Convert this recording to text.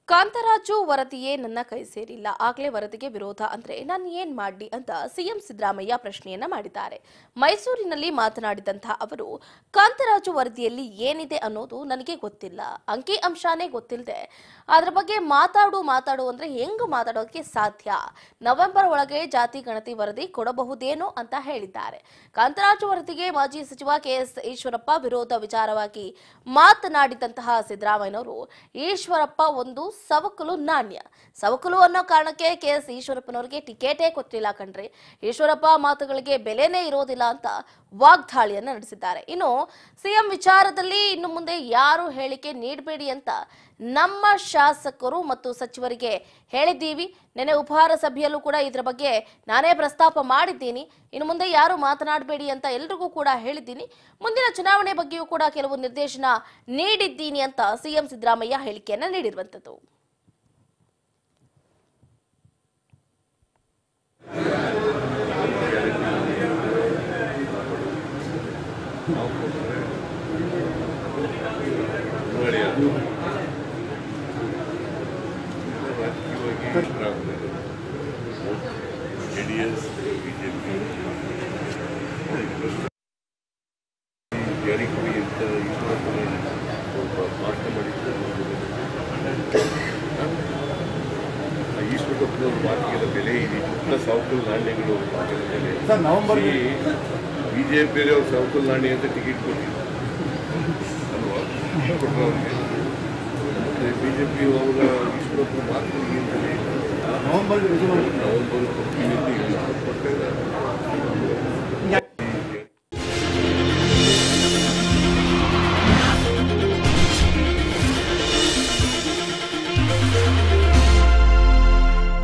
ಕಾಂತರಾಜು ವರದಿಯೇ ನನ್ನ ಕೈ ಸೇರಿಲ್ಲ ಆಗ್ಲೇ ವರದಿಗೆ ವಿರೋಧ ಅಂದ್ರೆ ನಾನು ಏನ್ ಮಾಡ್ಲಿ ಅಂತ ಸಿಎಂ ಸಿದ್ದರಾಮಯ್ಯ ಪ್ರಶ್ನೆಯನ್ನ ಮಾಡಿದ್ದಾರೆ ಮೈಸೂರಿನಲ್ಲಿ ಮಾತನಾಡಿದಂತಹ ಅವರು ಕಾಂತರಾಜು ವರದಿಯಲ್ಲಿ ಏನಿದೆ ಅನ್ನೋದು ನನಗೆ ಗೊತ್ತಿಲ್ಲ ಅಂಕಿ ಅಂಶನೇ ಗೊತ್ತಿಲ್ಲದೆ ಅದ್ರ ಬಗ್ಗೆ ಮಾತಾಡು ಮಾತಾಡು ಅಂದ್ರೆ ಹೆಂಗ್ ಮಾತಾಡೋಕೆ ಸಾಧ್ಯ ನವೆಂಬರ್ ಒಳಗೆ ಜಾತಿ ಗಣತಿ ವರದಿ ಕೊಡಬಹುದೇನೋ ಅಂತ ಹೇಳಿದ್ದಾರೆ ಕಾಂತರಾಜು ವರದಿಗೆ ಮಾಜಿ ಸಚಿವ ಕೆಎಸ್ ಈಶ್ವರಪ್ಪ ವಿರೋಧ ವಿಚಾರವಾಗಿ ಮಾತನಾಡಿದಂತಹ ಸಿದ್ದರಾಮಯ್ಯನವರು ಈಶ್ವರಪ್ಪ ಒಂದು ಸವಕಲು ನಾಣ್ಯ ಸವಕಲು ಅನ್ನೋ ಕಾರಣಕ್ಕೆ ಕೆಎಸ್ ಈಶ್ವರಪ್ಪನವರಿಗೆ ಟಿಕೆಟೇ ಕೊಟ್ಟಿಲ್ಲ ಕಣ್ರಿ ಈಶ್ವರಪ್ಪ ಮಾತುಗಳಿಗೆ ಬೆಲೆನೇ ಇರೋದಿಲ್ಲ ಅಂತ ವಾಗ್ದಾಳಿಯನ್ನ ನಡೆಸಿದ್ದಾರೆ ಇನ್ನು ಸಿಎಂ ವಿಚಾರದಲ್ಲಿ ಇನ್ನು ಮುಂದೆ ಯಾರು ಹೇಳಿಕೆ ನೀಡಬೇಡಿ ಅಂತ ನಮ್ಮ ಶಾಸಕರು ಮತ್ತು ಸಚಿವರಿಗೆ ಹೇಳಿದ್ದೀವಿ ನೆನೆ ಉಪಹಾರ ಸಭೆಯಲ್ಲೂ ಕೂಡ ಇದರ ಬಗ್ಗೆ ನಾನೇ ಪ್ರಸ್ತಾಪ ಮಾಡಿದ್ದೀನಿ ಇನ್ನು ಮುಂದೆ ಯಾರು ಮಾತನಾಡಬೇಡಿ ಅಂತ ಎಲ್ರಿಗೂ ಕೂಡ ಹೇಳಿದ್ದೀನಿ ಮುಂದಿನ ಚುನಾವಣೆ ಬಗ್ಗೆಯೂ ಕೂಡ ಕೆಲವು ನಿರ್ದೇಶನ ನೀಡಿದ್ದೀನಿ ಅಂತ ಸಿಎಂ ಸಿದ್ದರಾಮಯ್ಯ ಹೇಳಿಕೆಯನ್ನ ನೀಡಿರುವಂತದ್ದು ನೋಡಿ ಅದು ರಾಜಕೀಯವಾಗಿ ಜೆ ಡಿ ಎಸ್ ಬಿಜೆಪಿ ಜಾರಿಕೊಡಿ ಅಂತ ಈಶ್ವರಪ್ಪನೇ ಸ್ವಲ್ಪ ಭಾಷಣ ಮಾಡಿದ್ದು ಆ ಈಶ್ವರಪ್ಪನವ್ರ ಮಾತಿಗೆಲ್ಲ ಬೆಲೆ ಇದೆ ಎಲ್ಲ ಸಾವುಕಲ್ ನಾಣ್ಯಗಳು ಸರ್, ನವೆಂಬರ್ ಬಿಜೆಪಿಯವ್ರು ಸಾವುಕಲ್ ನಾಣ್ಯ ಅಂತ ಟಿಕೆಟ್ ಕೊಟ್ಟಿದ್ರು ಅಲ್ವಾ ಕೊಟ್ಟರು ಅವ್ರಿಗೆ ಮತ್ತೆ ಬಿಜೆಪಿ ಅವರ ಈಶ್ವರಪ್ಪ ಮಾತಿಗೆ ಅಂತಲೇ ನವೆಂಬರ್ ನವೆಂಬರ್ ಕೊಡ್ತೀವಿ ಅಂತ ಈಗ ಕೊಡ್ತಾ ಇದ್ದಾರೆ ಸರ್